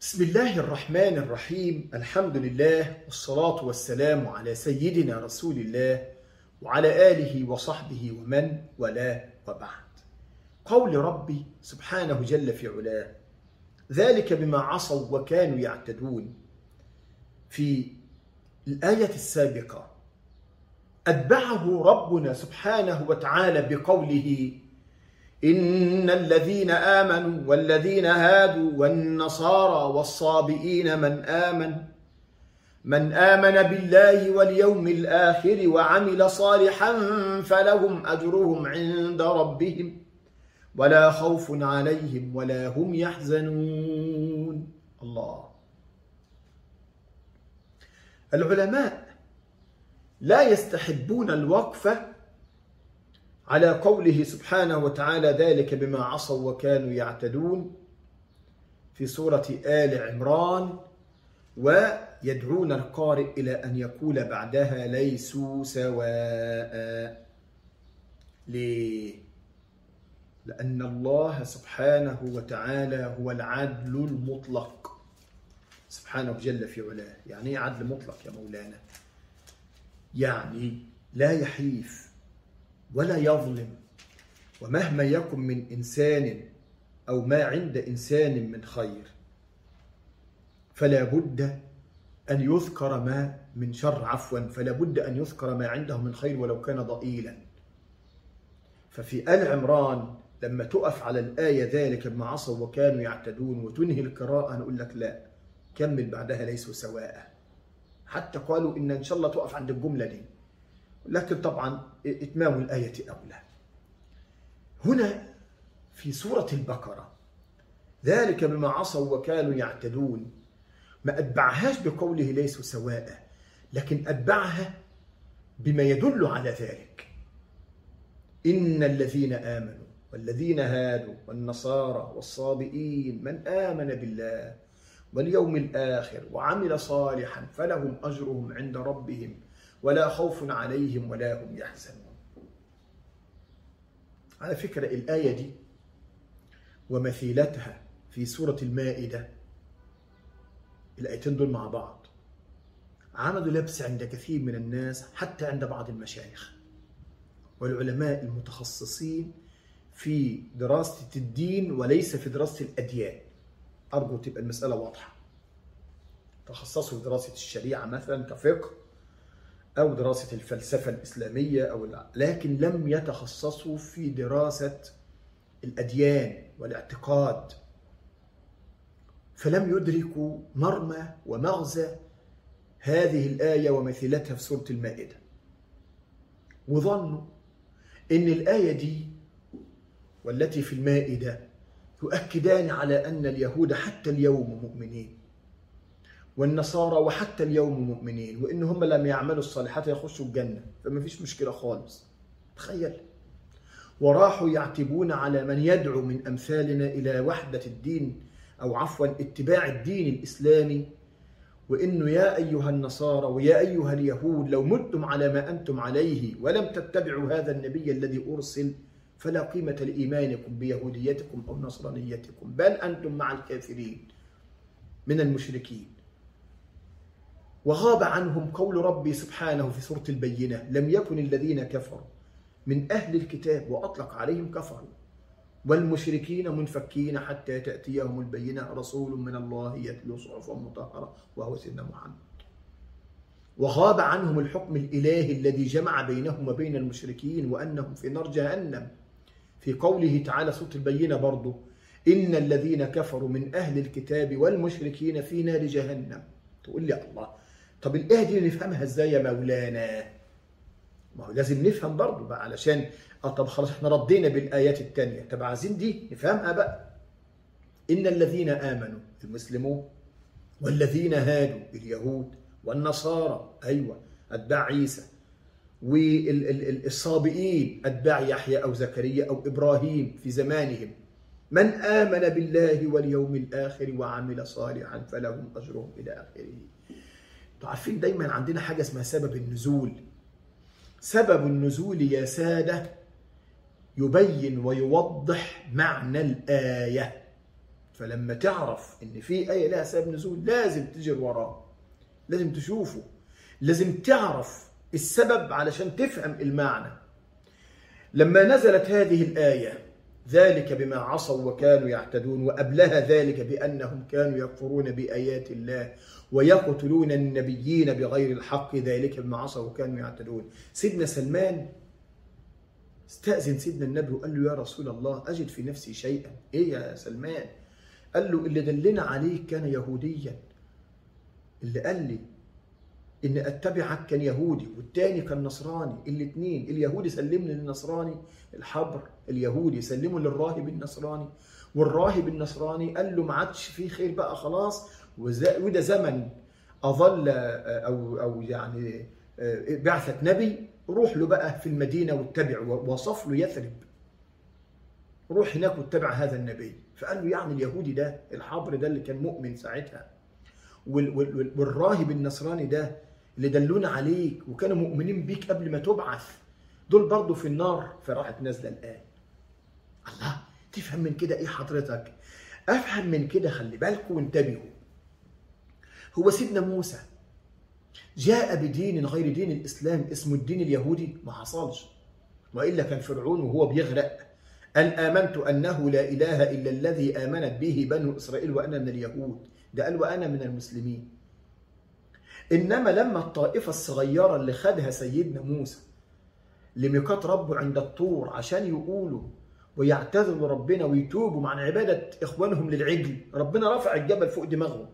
بسم الله الرحمن الرحيم الحمد لله والصلاة والسلام على سيدنا رسول الله وعلى آله وصحبه ومن والاه وبعد قول ربي سبحانه جل في علاه ذلك بما عصوا وكانوا يعتدون في الآية السابقة أتبعه ربنا سبحانه وتعالى بقوله إن الذين آمنوا والذين هادوا والنصارى والصابئين من آمن من آمن بالله واليوم الآخر وعمل صالحا فلهم أجرهم عند ربهم ولا خوف عليهم ولا هم يحزنون الله العلماء لا يستحبون الوقفه على قوله سبحانه وتعالى ذلك بما عصوا وكانوا يعتدون في سورة آل عمران ويدعون القارئ إلى أن يقول بعدها ليسوا سواء ليه؟ لأن الله سبحانه وتعالى هو العدل المطلق سبحانه جل في علاه يعني ايه عدل مطلق يا مولانا يعني لا يحيف ولا يظلم ومهما يكن من انسان او ما عند انسان من خير فلا بد ان يذكر ما من شر عفوا فلا بد ان يذكر ما عنده من خير ولو كان ضئيلا ففي ال عمران لما تقف على الايه ذلك بما عصوا وكانوا يعتدون وتنهي القراءه نقول لك لا كمل بعدها ليسوا سواء حتى قالوا ان ان شاء الله تقف عند الجمله دي لكن طبعا إتمام الآية أولى هنا في سورة البقرة ذلك بما عصوا وكانوا يعتدون ما أتبعهاش بقوله ليسوا سواء لكن أتبعها بما يدل على ذلك إن الذين آمنوا والذين هادوا والنصارى والصابئين من آمن بالله واليوم الآخر وعمل صالحا فلهم أجرهم عند ربهم ولا خوف عليهم ولا هم يحزنون على فكرة الآية دي ومثيلتها في سورة المائدة الآيتين دول مع بعض عملوا لبس عند كثير من الناس حتى عند بعض المشايخ والعلماء المتخصصين في دراسة الدين وليس في دراسة الأديان أرجو تبقى المسألة واضحة تخصصوا في دراسة الشريعة مثلا كفقه أو دراسة الفلسفة الإسلامية أو لكن لم يتخصصوا في دراسة الأديان والاعتقاد فلم يدركوا مرمى ومغزى هذه الآية ومثيلتها في سورة المائدة وظنوا أن الآية دي والتي في المائدة تؤكدان على أن اليهود حتى اليوم مؤمنين والنصارى وحتى اليوم مؤمنين وان هم لم يعملوا الصالحات يخشوا الجنه فما فيش مشكله خالص تخيل وراحوا يعتبون على من يدعو من امثالنا الى وحده الدين او عفوا اتباع الدين الاسلامي وانه يا ايها النصارى ويا ايها اليهود لو متم على ما انتم عليه ولم تتبعوا هذا النبي الذي ارسل فلا قيمه لايمانكم بيهوديتكم او نصرانيتكم بل انتم مع الكافرين من المشركين وغاب عنهم قول ربي سبحانه في سورة البينة لم يكن الذين كفروا من أهل الكتاب وأطلق عليهم كفروا والمشركين منفكين حتى تأتيهم البينة رسول من الله يتلو صحفا مطهرة وهو سيدنا محمد وغاب عنهم الحكم الإلهي الذي جمع بينهم وبين المشركين وأنهم في نار جهنم في قوله تعالى سورة البينة برضه إن الذين كفروا من أهل الكتاب والمشركين في نار جهنم تقول لي الله طب الآية دي نفهمها ازاي يا مولانا؟ ما هو لازم نفهم برضه بقى علشان اه طب خلاص احنا ردينا بالآيات التانية طب عايزين دي نفهمها بقى إن الذين آمنوا المسلمون والذين هادوا اليهود والنصارى أيوة أتباع عيسى والصابئين أتباع يحيى أو زكريا أو إبراهيم في زمانهم من آمن بالله واليوم الآخر وعمل صالحا فلهم أجرهم إلى آخره عارفين دايما عندنا حاجة اسمها سبب النزول سبب النزول يا سادة يبين ويوضح معنى الآية فلما تعرف ان في ايه لها سبب نزول لازم تجر وراه لازم تشوفه لازم تعرف السبب علشان تفهم المعنى لما نزلت هذه الايه ذلك بما عصوا وكانوا يعتدون وقبلها ذلك بانهم كانوا يكفرون بايات الله ويقتلون النبيين بغير الحق ذلك بما عصوا وكانوا يعتدون سيدنا سلمان استأذن سيدنا النبي وقال له يا رسول الله أجد في نفسي شيئا إيه يا سلمان قال له اللي دلنا عليك كان يهوديا اللي قال لي ان اتبعك كان يهودي والتاني كان نصراني الاثنين اليهودي سلمني للنصراني الحبر اليهودي سلمه للراهب النصراني والراهب النصراني قال له ما عادش فيه خير بقى خلاص وده زمن اظل او او يعني بعثه نبي روح له بقى في المدينه واتبع وصف له يثرب روح هناك واتبع هذا النبي فقال له يعني اليهودي ده الحبر ده اللي كان مؤمن ساعتها والراهب النصراني ده اللي دلونا عليك وكانوا مؤمنين بيك قبل ما تبعث دول برضه في النار فراحت نازله الآن الله تفهم من كده ايه حضرتك افهم من كده خلي بالكم وانتبهوا هو سيدنا موسى جاء بدين غير دين الاسلام اسمه الدين اليهودي ما حصلش والا كان فرعون وهو بيغرق ان امنت انه لا اله الا الذي امنت به بنو اسرائيل وانا من اليهود ده قال وانا من المسلمين انما لما الطائفه الصغيره اللي خدها سيدنا موسى لميقات ربه عند الطور عشان يقولوا ويعتذروا ربنا ويتوبوا عن عباده اخوانهم للعجل ربنا رفع الجبل فوق دماغهم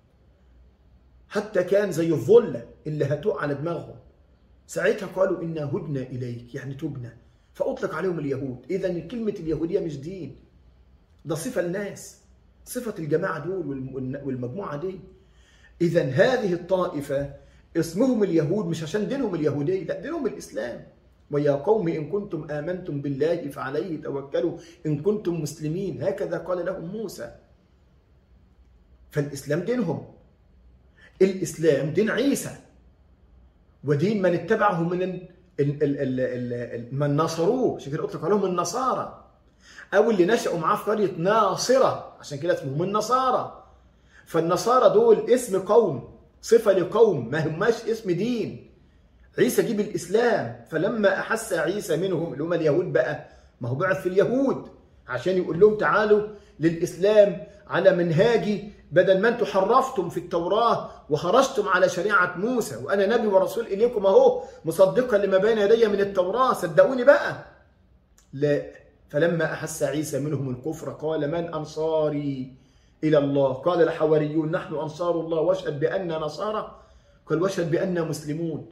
حتى كان زي الظله اللي هتقع على دماغهم ساعتها قالوا انا هدنا اليك يعني تبنا فاطلق عليهم اليهود اذا كلمه اليهوديه مش دين ده صفه الناس صفه الجماعه دول والمجموعه دي اذا هذه الطائفه اسمهم اليهود مش عشان دينهم اليهوديه لا دينهم الاسلام ويا قوم ان كنتم امنتم بالله فعليه توكلوا ان كنتم مسلمين هكذا قال لهم موسى فالاسلام دينهم الاسلام دين عيسى ودين من اتبعه من ال ال ال ال ال من نصروه عشان كده اطلق عليهم النصارى او اللي نشأوا معاه في قريه ناصره عشان كده اسمهم النصارى فالنصارى دول اسم قوم صفه لقوم ما هماش اسم دين عيسى جيب الاسلام فلما احس عيسى منهم اللي هم اليهود بقى ما هو بعث في اليهود عشان يقول لهم تعالوا للاسلام على منهاجي بدل ما انتم حرفتم في التوراه وخرجتم على شريعه موسى وانا نبي ورسول اليكم اهو مصدقا لما بين يدي من التوراه صدقوني بقى لا فلما احس عيسى منهم الكفر قال من انصاري الى الله قال الحواريون نحن انصار الله واشهد باننا نصارى قال واشهد باننا مسلمون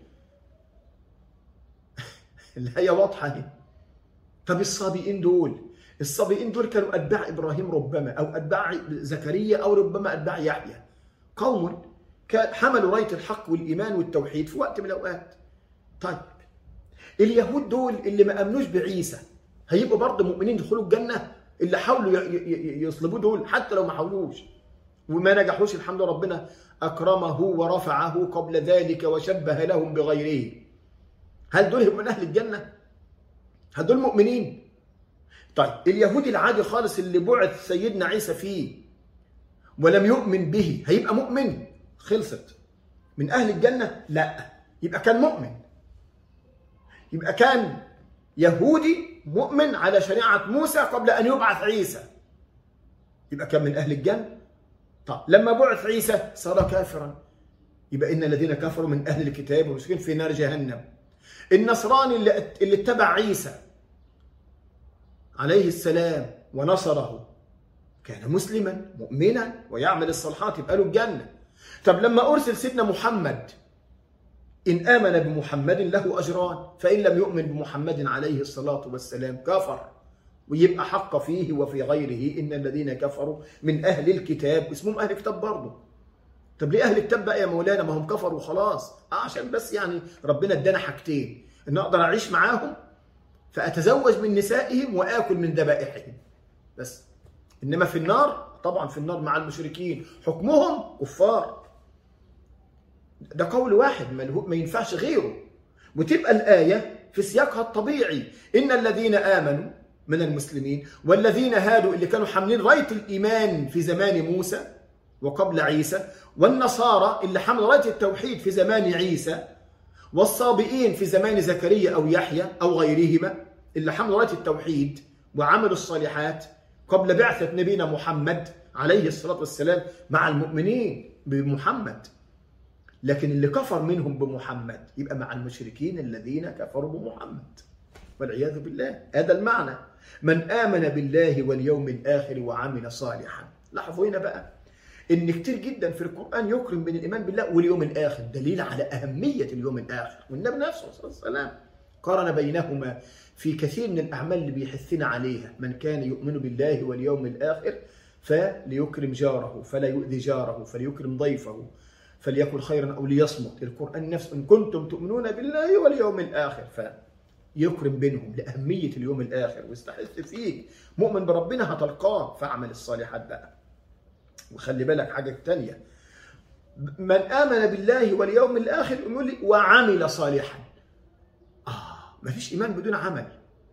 الآية واضحة اهي طب الصابئين دول الصابئين دول كانوا أتباع إبراهيم ربما أو أتباع زكريا أو ربما أتباع يحيى قوم كان حملوا راية الحق والإيمان والتوحيد في وقت من الأوقات طيب اليهود دول اللي ما أمنوش بعيسى هيبقوا برضه مؤمنين يدخلوا الجنة اللي حاولوا يصلبوه دول حتى لو ما حاولوش وما نجحوش الحمد لله ربنا أكرمه ورفعه قبل ذلك وشبه لهم بغيره هل دول من اهل الجنه؟ هل دول مؤمنين؟ طيب اليهودي العادي خالص اللي بعث سيدنا عيسى فيه ولم يؤمن به هيبقى مؤمن خلصت من اهل الجنه؟ لا يبقى كان مؤمن يبقى كان يهودي مؤمن على شريعه موسى قبل ان يبعث عيسى يبقى كان من اهل الجنه طب لما بعث عيسى صار كافرا يبقى ان الذين كفروا من اهل الكتاب ومسكين في نار جهنم النصراني اللي اللي اتبع عيسى عليه السلام ونصره كان مسلما مؤمنا ويعمل الصالحات يبقى له الجنه طب لما ارسل سيدنا محمد ان امن بمحمد له اجران فان لم يؤمن بمحمد عليه الصلاه والسلام كفر ويبقى حق فيه وفي غيره ان الذين كفروا من اهل الكتاب اسمهم اهل الكتاب برضه طب ليه اهل الكتاب بقى يا مولانا ما هم كفروا وخلاص اه عشان بس يعني ربنا ادانا حاجتين ان اقدر اعيش معاهم فاتزوج من نسائهم واكل من ذبائحهم بس انما في النار طبعا في النار مع المشركين حكمهم كفار ده قول واحد ما ينفعش غيره وتبقى الايه في سياقها الطبيعي ان الذين امنوا من المسلمين والذين هادوا اللي كانوا حاملين راية الإيمان في زمان موسى وقبل عيسى والنصارى اللي حملوا راية التوحيد في زمان عيسى والصابئين في زمان زكريا أو يحيى أو غيرهما اللي حملوا راية التوحيد وعملوا الصالحات قبل بعثة نبينا محمد عليه الصلاة والسلام مع المؤمنين بمحمد لكن اللي كفر منهم بمحمد يبقى مع المشركين الذين كفروا بمحمد والعياذ بالله هذا المعنى من آمن بالله واليوم الآخر وعمل صالحا لاحظوا هنا بقى ان كتير جدا في القرآن يكرم بين الإيمان بالله واليوم الآخر دليل على أهمية اليوم الآخر والنبي نفسه صلى الله عليه وسلم قارن بينهما في كثير من الأعمال اللي بيحثنا عليها من كان يؤمن بالله واليوم الآخر فليكرم جاره فلا يؤذي جاره فليكرم ضيفه فليكن خيرا أو ليصمت القرآن نفسه إن كنتم تؤمنون بالله واليوم الآخر فيكرم بينهم لأهمية اليوم الآخر واستحث فيك مؤمن بربنا هتلقاه فاعمل الصالحات بقى وخلي بالك حاجة تانية من آمن بالله واليوم الآخر يقول لي وعمل صالحا آه ما فيش إيمان بدون عمل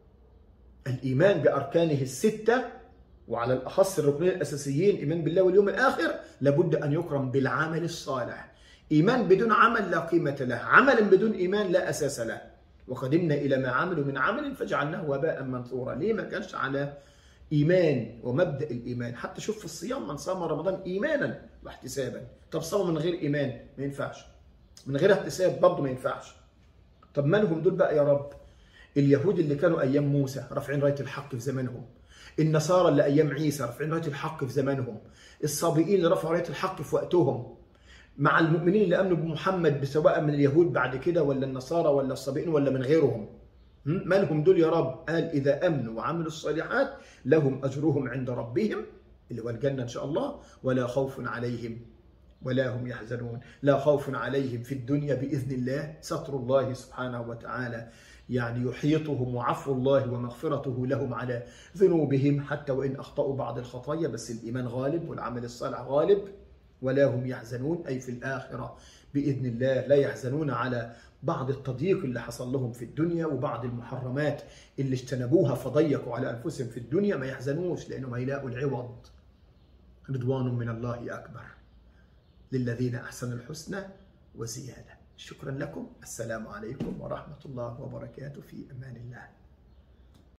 الإيمان بأركانه الستة وعلى الأخص الركنين الأساسيين إيمان بالله واليوم الآخر لابد أن يكرم بالعمل الصالح إيمان بدون عمل لا قيمة له عمل بدون إيمان لا أساس له وقدمنا إلى ما عملوا من عمل فجعلناه وباء منثورا ليه ما كانش على إيمان ومبدأ الإيمان حتى شوف في الصيام من صام رمضان إيمانا واحتسابا طب صام من غير إيمان ما ينفعش من غير احتساب برضه ما ينفعش طب مالهم دول بقى يا رب اليهود اللي كانوا أيام موسى رافعين راية الحق في زمانهم النصارى اللي ايام عيسى رافعين رايه الحق في زمانهم الصابئين اللي رفعوا رايه الحق في وقتهم مع المؤمنين اللي امنوا بمحمد سواء من اليهود بعد كده ولا النصارى ولا الصابئين ولا من غيرهم مالهم دول يا رب قال اذا امنوا وعملوا الصالحات لهم اجرهم عند ربهم اللي هو الجنه ان شاء الله ولا خوف عليهم ولا هم يحزنون لا خوف عليهم في الدنيا باذن الله ستر الله سبحانه وتعالى يعني يحيطهم وعفو الله ومغفرته لهم على ذنوبهم حتى وإن أخطأوا بعض الخطايا بس الإيمان غالب والعمل الصالح غالب ولا هم يحزنون أي في الآخرة بإذن الله لا يحزنون على بعض التضييق اللي حصل لهم في الدنيا وبعض المحرمات اللي اجتنبوها فضيقوا على أنفسهم في الدنيا ما يحزنوش لأنهم هيلاقوا العوض رضوان من الله أكبر للذين أحسنوا الحسنى وزيادة شكرا لكم السلام عليكم ورحمة الله وبركاته في أمان الله